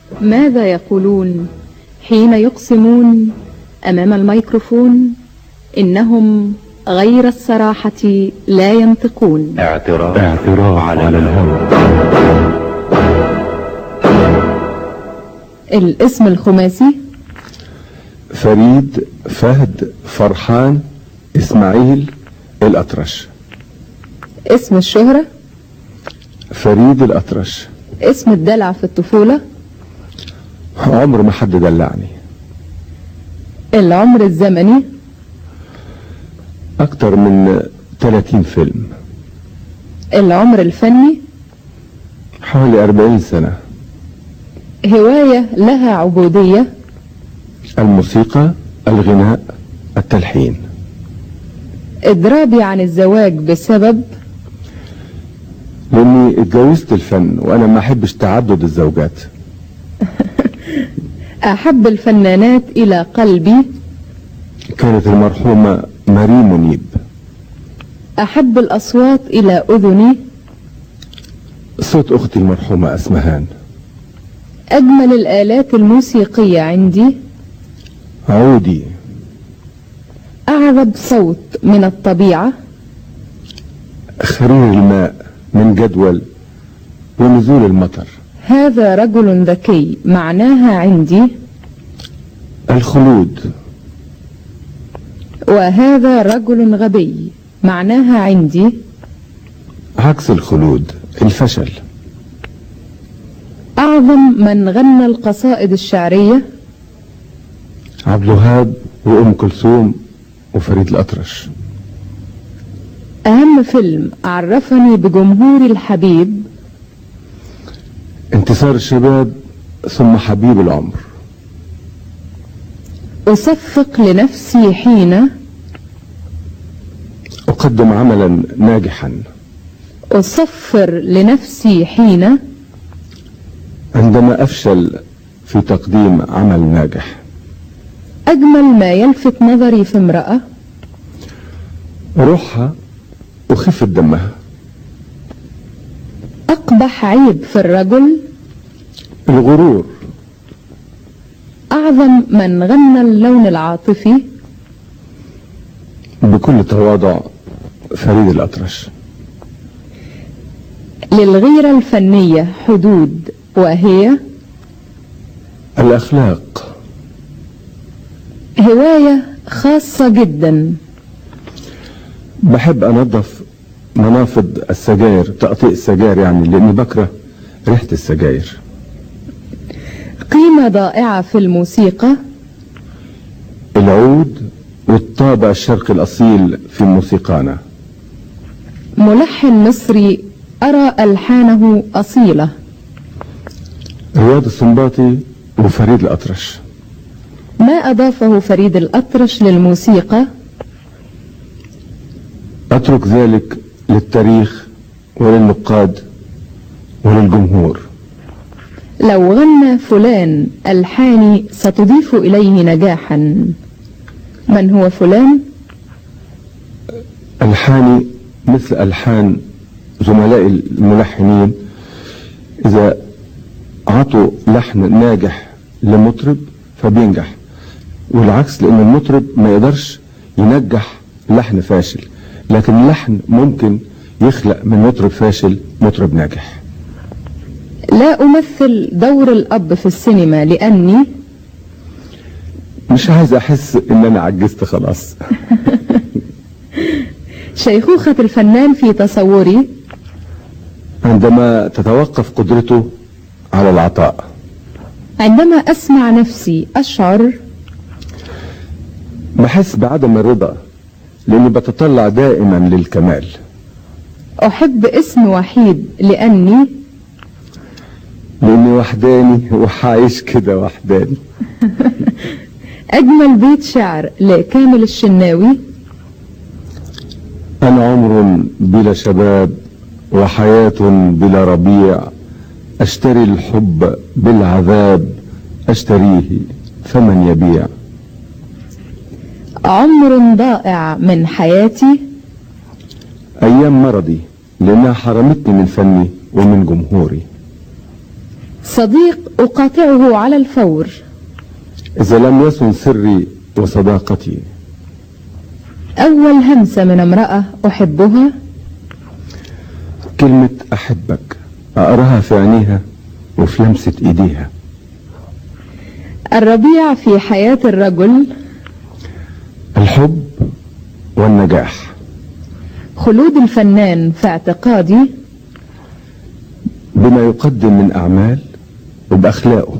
ماذا يقولون حين يقسمون أمام الميكروفون إنهم غير الصراحة لا ينطقون اعتراف, اعتراف على الهوى الاسم الخماسي فريد فهد فرحان اسماعيل الأطرش اسم الشهرة فريد الأطرش اسم الدلع في الطفولة عمر ما حد دلعني العمر الزمني أكتر من 30 فيلم العمر الفني حوالي 40 سنة هواية لها عبودية الموسيقى الغناء التلحين اضرابي عن الزواج بسبب لاني اتجوزت الفن وانا ما احبش تعدد الزوجات أحب الفنانات إلى قلبي كانت المرحومة ماري منيب أحب الأصوات إلى أذني صوت اختي المرحومة اسمهان أجمل الآلات الموسيقية عندي عودي أعذب صوت من الطبيعة خرير الماء من جدول ونزول المطر هذا رجل ذكي معناها عندي الخلود وهذا رجل غبي معناها عندي عكس الخلود الفشل أعظم من غنى القصائد الشعرية عبد الوهاب وام كلثوم وفريد الأطرش أهم فيلم عرفني بجمهور الحبيب انتصار الشباب ثم حبيب العمر أصفق لنفسي حين أقدم عملا ناجحا أصفر لنفسي حين عندما أفشل في تقديم عمل ناجح أجمل ما يلفت نظري في امرأة روحها وخفة دمها أقبح عيب في الرجل الغرور أعظم من غنى اللون العاطفي بكل تواضع فريد الأطرش للغيرة الفنية حدود وهي الأخلاق هواية خاصة جدا بحب أنظف منافض السجاير تقطيع السجاير يعني لأني بكره ريحة السجاير قيمة ضائعة في الموسيقى العود والطابع الشرقي الأصيل في موسيقانا ملحن مصري أرى ألحانه أصيلة رياض السنباطي وفريد الأطرش ما أضافه فريد الأطرش للموسيقى أترك ذلك للتاريخ وللنقاد وللجمهور لو غنى فلان ألحاني ستضيف إليه نجاحا من هو فلان؟ ألحاني مثل ألحان زملائي الملحنين إذا عطوا لحن ناجح لمطرب فبينجح والعكس لأن المطرب ما يقدرش ينجح لحن فاشل لكن اللحن ممكن يخلق من مطرب فاشل مطرب ناجح لا أمثل دور الأب في السينما لأني مش عايز أحس إن أنا عجزت خلاص شيخوخة الفنان في تصوري عندما تتوقف قدرته على العطاء عندما أسمع نفسي أشعر بحس بعدم الرضا لأني بتطلع دائما للكمال أحب اسم وحيد لأني لأني وحداني وحعيش كده وحداني أجمل بيت شعر لكامل الشناوي أنا عمر بلا شباب وحياة بلا ربيع أشتري الحب بالعذاب أشتريه فمن يبيع عمر ضائع من حياتي أيام مرضي لأنها حرمتني من فني ومن جمهوري صديق أقاطعه على الفور إذا لم يصن سري وصداقتي أول همسة من امرأة أحبها كلمة أحبك أقراها في عينيها وفي لمسة إيديها الربيع في حياة الرجل الحب والنجاح خلود الفنان في اعتقادي بما يقدم من أعمال وبأخلاقه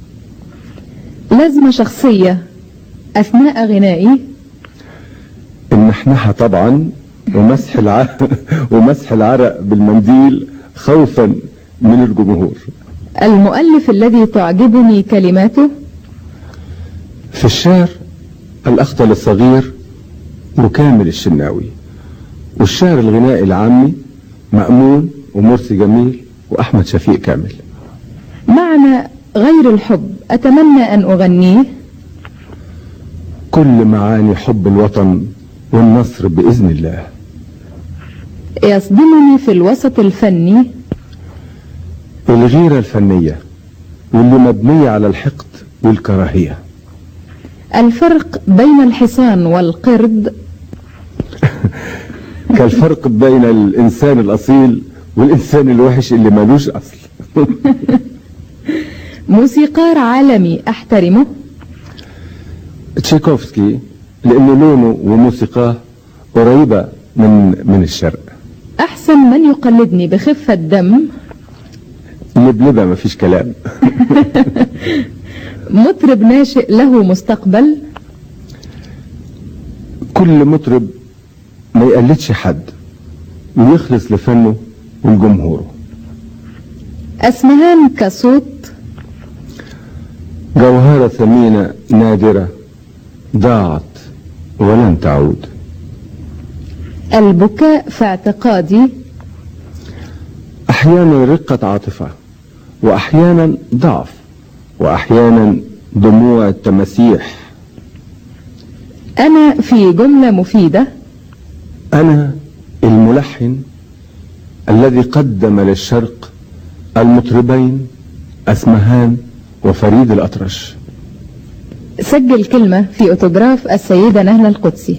لازمة شخصية أثناء غنائي النحنحة طبعا ومسح العرق ومسح العرق بالمنديل خوفا من الجمهور المؤلف الذي تعجبني كلماته في الشعر الأخطل الصغير وكامل الشناوي والشعر الغنائي العامي مأمون ومرسي جميل وأحمد شفيق كامل معنى غير الحب أتمنى أن أغنيه كل معاني حب الوطن والنصر بإذن الله يصدمني في الوسط الفني الغيرة الفنية واللي مبنية على الحقد والكراهية الفرق بين الحصان والقرد كالفرق بين الإنسان الأصيل والإنسان الوحش اللي ملوش أصل موسيقار عالمي أحترمه تشيكوفسكي لأنه لونه وموسيقاه قريبة من من الشرق أحسن من يقلدني بخفة دم لبلبة مفيش كلام مطرب ناشئ له مستقبل كل مطرب ما يقلدش حد ويخلص لفنه ولجمهوره أسمهان كصوت جوهرة ثمينة نادرة ضاعت ولن تعود البكاء في اعتقادي أحيانا رقة عاطفة وأحيانا ضعف وأحيانا دموع التماسيح أنا في جملة مفيدة أنا الملحن الذي قدم للشرق المطربين أسمهان وفريد الأطرش سجل كلمة في أوتوغراف السيدة نهلة القدسي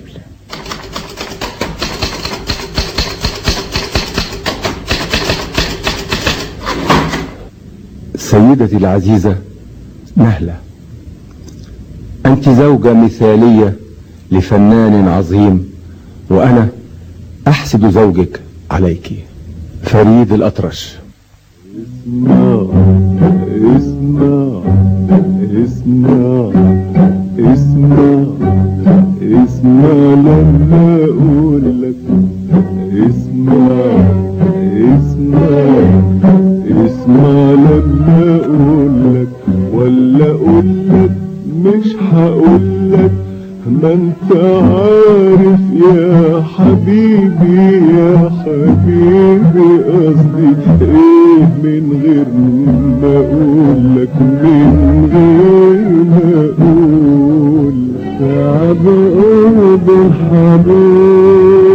سيدتي العزيزة نهلة أنت زوجة مثالية لفنان عظيم وأنا أحسد زوجك عليك فريد الأطرش اسمع اسمع اسمع اسمع اسمع لما اقول لك اسمع اسمع اسمع لما اقول لك ولا اقول لك مش هقول لك ما انت عارف يا حبيبي يا حبيبي قصدي ايه من غير ما اقول لك من غير ما اقول تعب قلب الحبيب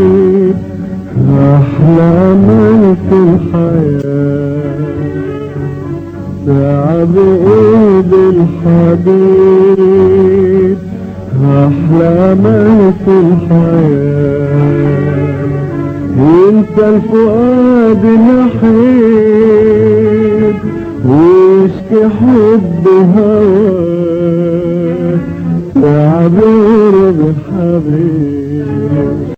احلى ما في الحياه تعب ايد الحبيب احلى ما في الحياة انت الفؤاد نحيب واشكي حب هواك تعب قلب الحبيب